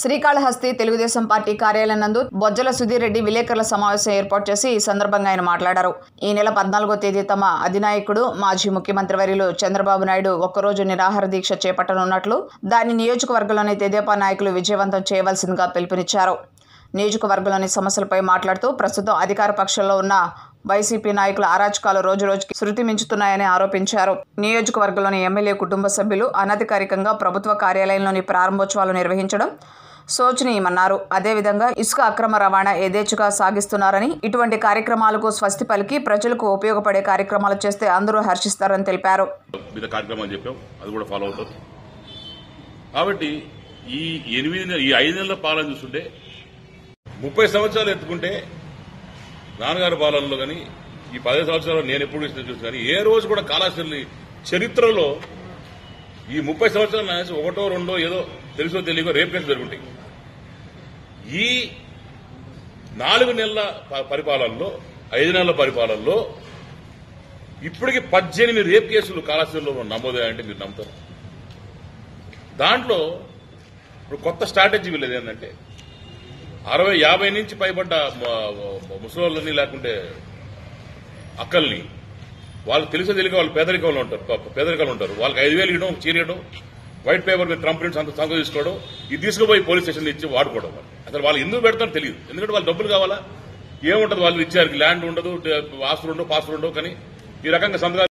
Srikalahasti Telugu Desam party కార్యాలయం నందు బొజ్జల సుధీర్ రెడ్డి విలేకరుల సమావేశం ఏర్పాటు చేసి ఈ సందర్భంగా ఆయన మాట్లాడారు ఈ నెల పద్నాలుగో తేదీ తమ అధినాయకుడు మాజీ ముఖ్యమంత్రి వర్యులు చంద్రబాబు నాయుడు ఒక్కరోజు నిరాహార దీక్ష చేపట్టనున్నట్లు దాని నియోజకవర్గంలోని తెదేపా నాయకులు విజయవంతం చేయవలసిందిగా పిలుపునిచ్చారు నియోజకవర్గంలోని సమస్యలపై మాట్లాడుతూ ప్రస్తుతం అధికార పక్షంలో ఉన్న వైసీపీ నాయకుల అరాచకాలు రోజు రోజుకి శృతి మించుతున్నాయని ఆరోపించారు నియోజకవర్గంలోని ఎమ్మెల్యే కుటుంబ సభ్యులు అనధికారికంగా ప్రభుత్వ కార్యాలయంలోని ప్రారంభోత్సవాలు నిర్వహించడం శోచనీయమన్నారు అదేవిధంగా ఇసుక అక్రమ రవాణా యథేచ్ఛగా సాగిస్తున్నారని ఇటువంటి కార్యక్రమాలకు స్వస్తి పలికి ప్రజలకు ఉపయోగపడే కార్యక్రమాలు చేస్తే అందరూ హర్షిస్తారని తెలిపారు మీద కార్యక్రమాలు చెప్పాం అది కూడా ఫాలో అవుతుంది కాబట్టి ఈ ఎనిమిది నెల- ఈ ఐదు నెలల పాలన చూస్తుంటే ముప్పై సంవత్సరాలు ఎత్తుకుంటే నాన్నగారి పాలనలో కానీ ఈ పదిహేను సంవత్సరాలు నేను ఎప్పుడు చూసిన చూసి కానీ ఏ రోజు కూడా కాళాశ్రీ చరిత్రలో ఈ ముప్పై సంవత్సరాలు నాకు తెలిసి ఒకటో రెండో ఏదో తెలుసో తెలియకో రేప్ కేసు జరుగుంటాయి ఈ నాలుగు నెలల ప- పరిపాలనలో ఐదు నెలల పరిపాలనలో ఇప్పటికి పద్దెనిమిది రేప్ కేసులు కాళాశ్రీలో నమోదయ్యాయంటే మీరు నమ్ముతారు దాంట్లో ఇప్పుడు కొత్త స్ట్రాటజీ వీళ్ళది ఏంటంటే అరవై యాభై నుంచి పైబడ్డ ముసలోళ్ళని లేకుంటే అక్కల్ని వాళ్ళు తెలిసే తెలియక వాళ్ళు పేదరికంలో ఉంటారు ప- పేదరికంలో ఉంటారు వాళ్ళకి ఐదు వేలు ఇవ్వడం చీర ఇవ్వడం వైట్ పేపర్ మీద ట్రంప్ ప్రింట్స్ అంత సంత తీసుకోవడం ఇది తీసుకుపోయి పోలీస్ స్టేషన్ ఇచ్చి వాడుకోవడం వాళ్ళు. అసలు వాళ్ళు ఎందుకు పెడతారో తెలియదు ఎందుకంటే వాళ్ళు డబ్బులు కావాలా ఏముంటది వాళ్ళు ఇచ్చారు ల్యాండ్ ఉండదు ఆస్తులు ఉండవు పాస్తులు ఉండవు కానీ ఈ రకంగా సంతకాలు